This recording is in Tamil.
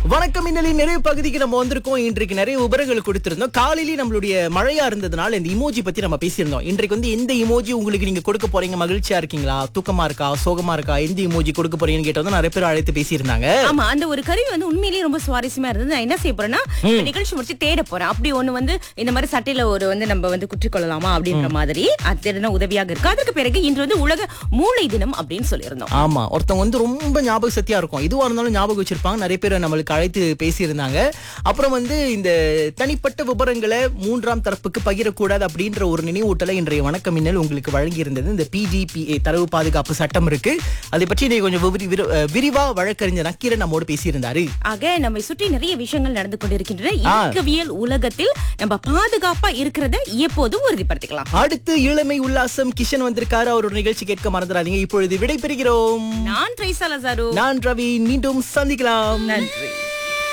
வணக்கம் இன்னலின் நிறைவு பகுதிக்கு நம்ம வந்திருக்கோம் இன்றைக்கு நிறைய விவரங்கள் கொடுத்திருந்தோம் காலையிலேயே நம்மளுடைய மழையா இருந்ததுனால இந்த இமோஜி பத்தி நம்ம பேசியிருந்தோம் இன்றைக்கு வந்து எந்த இமோஜி உங்களுக்கு நீங்க கொடுக்க போறீங்க மகிழ்ச்சியா இருக்கீங்களா தூக்கமா இருக்கா சோகமா இருக்கா எந்த இமோஜி கொடுக்க போறீங்கன்னு கேட்டதும் நிறைய பேர் அழைத்து பேசியிருந்தாங்க ஆமா அந்த ஒரு கருவி வந்து உண்மையிலேயே ரொம்ப சுவாரஸ்யமா இருந்தது நான் என்ன செய்ய போறேன்னா இந்த நிகழ்ச்சி முடிச்சு தேட போறேன் அப்படி ஒண்ணு வந்து இந்த மாதிரி சட்டையில ஒரு வந்து நம்ம வந்து குற்றிக்கொள்ளலாமா அப்படின்ற மாதிரி அது தெரிஞ்ச உதவியாக இருக்கு அதற்கு பிறகு இன்று வந்து உலக மூளை தினம் அப்படின்னு சொல்லியிருந்தோம் ஆமா ஒருத்தவங்க வந்து ரொம்ப ஞாபக சக்தியா இருக்கும் இதுவா இருந்தாலும் ஞாபகம் வச்சிருப்பாங்க நிறைய பேர் நம்மளுக்கு அழைத்து பேசியிருந்தாங்க அப்புறம் வந்து இந்த தனிப்பட்ட விவரங்களை மூன்றாம் தரப்புக்கு பகிரக்கூடாது அப்படின்ற ஒரு நினைவூட்டலை இன்றைய வணக்கம் மின்னல் உங்களுக்கு வழங்கி இருந்தது இந்த பிடிபிஏ தரவு பாதுகாப்பு சட்டம் இருக்கு அதை பற்றி நீ கொஞ்சம் விவரி- விரு- அஹ் விரிவா வழக்கறிஞர் நக்கீரன் நம்மோடு பேசியிருந்தாரு ஆக நம்மை சுற்றி நிறைய விஷயங்கள் நடந்து கொண்டிருக்கின்றன இயக்கவியல் உலகத்தில் நம்ம பாதுகாப்பா இருக்கிறத எப்போதும் உறுதிப்படுத்திக்கலாம் அடுத்து இளமை உல்லாசம் கிஷன் வந்திருக்காரு அவரோட நிகழ்ச்சி கேட்க மறந்துடாதீங்க இப்பொழுது விடை பெறுகிறோம் நான் ட்ரைசாலா சாரு நான் ரவி மீண்டும் சந்திக்கலாம் நன்றி